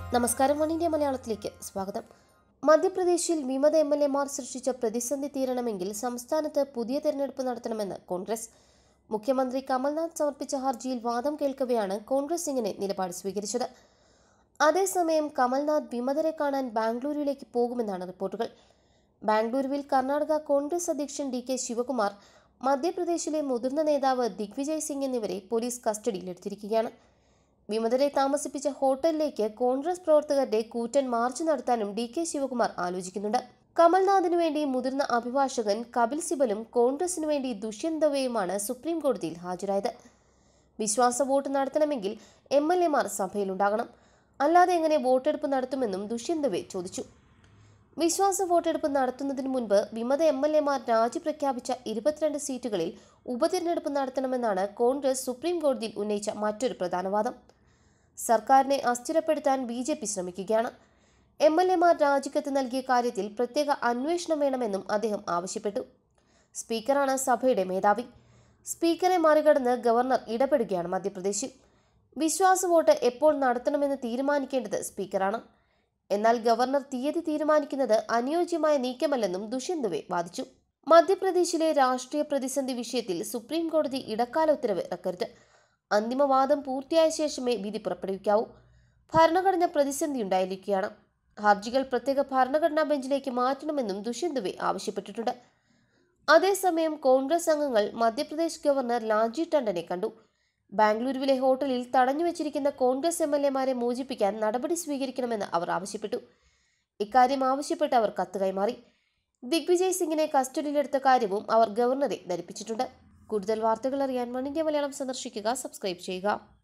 നമസ്കാരം one India മലയാളത്തിലേക്ക് സ്വാഗതം മധ്യപ്രദേശിൽ വിമത എം എൽ എമാർ സൃഷ്ടിച്ച പ്രതിസന്ധി തീരണമെങ്കിൽ സംസ്ഥാനത്ത് പുതിയ തെരഞ്ഞെടുപ്പ് നടത്തണമെന്ന് കോൺഗ്രസ് മുഖ്യമന്ത്രി കമൽനാഥ് സമർപ്പിച്ച ഹർജിയിൽ വാദം കേൾക്കവെയാണ് കോൺഗ്രസ് ഇങ്ങനെ നിലപാട് സ്വീകരിച്ചത് അതേസമയം കമൽനാഥ് വിമതരെ കാണാൻ ബാംഗ്ലൂരുവിലേക്ക് പോകുമെന്നാണ് റിപ്പോർട്ടുകൾ ബാംഗ്ലൂരുവിൽ കർണാടക കോൺഗ്രസ് അധ്യക്ഷൻ ഡി കെ ശിവകുമാർ മധ്യപ്രദേശിലെ മുതിർന്ന നേതാവ് ദിഗ്വിജയ് സിംഗ് എന്നിവരെ പോലീസ് കസ്റ്റഡിയിലെടുത്തിരിക്കുകയാണ് വിമതരെ താമസിപ്പിച്ച ഹോട്ടലിലേക്ക് കോൺഗ്രസ് പ്രവർത്തകരുടെ കൂറ്റൻ മാർച്ച് നടത്താനും ഡി കെ ശിവകുമാർ ആലോചിക്കുന്നുണ്ട് കമൽനാഥിനു വേണ്ടി മുതിർന്ന അഭിഭാഷകൻ കപിൽ സിബലും കോൺഗ്രസിനു വേണ്ടി ദുഷ്യന്ത് ദവെയുമാണ് സുപ്രീം കോടതിയിൽ ഹാജരായത് വിശ്വാസ വോട്ട് നടത്തണമെങ്കിൽ എം എൽ എമാർ സഭയിലുണ്ടാകണം അല്ലാതെ എങ്ങനെ വോട്ടെടുപ്പ് നടത്തുമെന്നും ദുഷ്യന്ത് ദവെ ചോദിച്ചു വിശ്വാസ വോട്ടെടുപ്പ് നടത്തുന്നതിന് മുൻപ് വിമത എം എൽ എമാർ രാജി പ്രഖ്യാപിച്ച ഇരുപത്തിരണ്ട് സീറ്റുകളിൽ ഉപതെരഞ്ഞെടുപ്പ് നടത്തണമെന്നാണ് കോൺഗ്രസ് സുപ്രീം കോടതിയിൽ ഉന്നയിച്ച മറ്റൊരു പ്രധാന വാദം സർക്കാരിനെ അസ്ഥിരപ്പെടുത്താൻ ബി ജെ പി ശ്രമിക്കുകയാണ് എം എൽ എമാർ രാജിക്കത്ത് നൽകിയ കാര്യത്തിൽ പ്രത്യേക അന്വേഷണം വേണമെന്നും അദ്ദേഹം ആവശ്യപ്പെട്ടു സ്പീക്കറാണ് സഭയുടെ മേധാവി സ്പീക്കറെ മറികടന്ന് ഗവർണർ ഇടപെടുകയാണ് മധ്യപ്രദേശിൽ വിശ്വാസ വോട്ട് എപ്പോൾ നടത്തണമെന്ന് തീരുമാനിക്കേണ്ടത് സ്പീക്കറാണ് എന്നാൽ ഗവർണർ തീയതി തീരുമാനിക്കുന്നത് അനുയോജ്യമായ നീക്കമല്ലെന്നും ദുഷ്യന്തുവെ വാദിച്ചു മധ്യപ്രദേശിലെ രാഷ്ട്രീയ പ്രതിസന്ധി വിഷയത്തിൽ സുപ്രീം കോടതി ഇടക്കാല ഉത്തരവ് ഇറക്കരുത് അന്തിമവാദം പൂർത്തിയായ ശേഷമേ വിധി പുറപ്പെടുവിക്കാവൂ ഭരണഘടന പ്രതിസന്ധി ഉണ്ടായിരിക്കുകയാണ് ഹർജികൾ പ്രത്യേക ഭരണഘടനാ ബെഞ്ചിലേക്ക് മാറ്റണമെന്നും ദുഷ്യന്തുവെ ആവശ്യപ്പെട്ടിട്ടുണ്ട് അതേസമയം കോൺഗ്രസ് അംഗങ്ങൾ മധ്യപ്രദേശ് ഗവർണർ ലാൽജി ടണ്ടനെ കണ്ടു ബാംഗ്ലൂരുവിലെ ഹോട്ടലിൽ തടഞ്ഞു വെച്ചിരിക്കുന്ന കോൺഗ്രസ് എം എൽ എമാരെ മോചിപ്പിക്കാൻ നടപടി സ്വീകരിക്കണമെന്ന് അവർ ആവശ്യപ്പെട്ടു ഇക്കാര്യം ആവശ്യപ്പെട്ട് അവർ കത്ത് കൈമാറി ദിഗ്വിജയ് സിംഗിനെ കസ്റ്റഡിയിലെടുത്ത കാര്യവും അവർ ഗവർണറെ ധരിപ്പിച്ചിട്ടുണ്ട് കൂടുതൽ വാർത്തകൾ അറിയാൻ വൺ ഇന്ത്യ മലയാളം സന്ദർശിക്കുക സബ്സ്ക്രൈബ് ചെയ്യുക